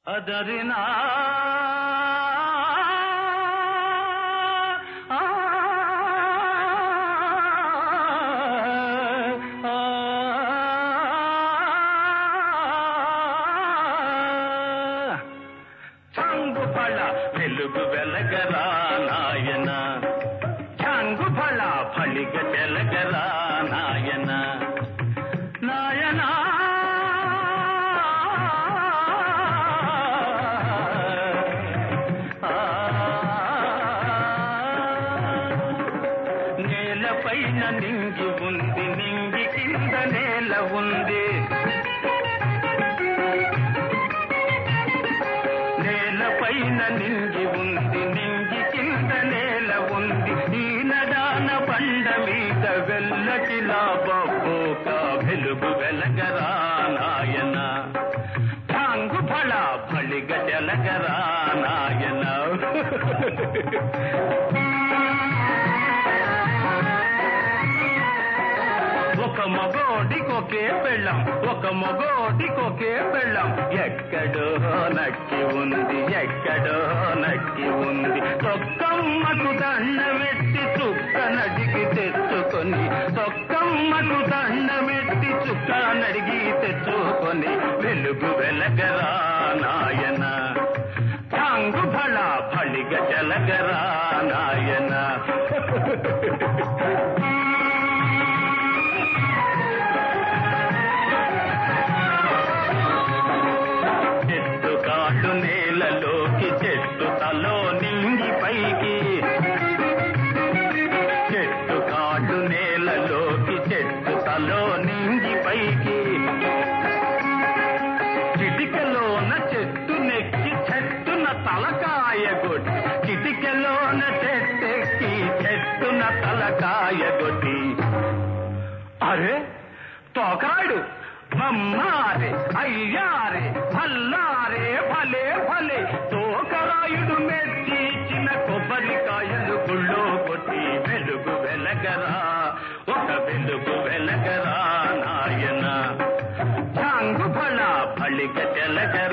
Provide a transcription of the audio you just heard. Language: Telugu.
అదరినా చంగు ఫళ వెలుగు వెలగరా నాయన చంగు ఫళ ఫళిగ తెలగరా నాయన నాయనా నేలపైన నింగి ఉంది నింగి కింద నేల ఉంది నేలపైన నింగి ఉంది నింగి కింద నేల ఉంది ఈ నడాన బండ మీద వెల్లకిలా బొబ్బోక వెలుగు వెలగరా నాయన ఠాంగు ఫళ ఫళిగ జలగరా నాయన ఒక మగోడికొకే పెళ్ళం ఒక మగోడికొకే పెళ్ళం ఎక్కడో నక్కి ఉంది ఎక్కడో నక్కి ఉంది తొక్కమ్మకు దండమెట్టి చుక్క నడిగి తెచ్చుకొని తొక్కమ్మకు దండమెట్టి చుక్క నడిగి తెచ్చుకొని వెలుగు వెలగరా నాయన టాంగు ఫళ ఫళిగ జలగరా నాయన చెట్టు కాళ్ళు నేలలోకి చెట్టు తలో నింగి పైకి చెట్టు కాళ్ళు నేలలోకి చెట్టు తలో నింగి పైకి చిటికలోన చెట్టు నెక్కి చెట్టున తలకాయ కొట్టి చిటికలోన చెట్టెక్కి చెట్టున తలకాయ కొట్టి అరే తోకరాడు మమ్మారే అయ్యారే భల్లారే భలే భలే తోకరాయుడు మెచ్చి చిన్న కొబ్బరికాయలు గుళ్ళో కొట్టి వెలుగు వెలగరా ఒక వెలుగు వెలగరా నాయన చాంగు ఫళ ఫళిక తెలగరా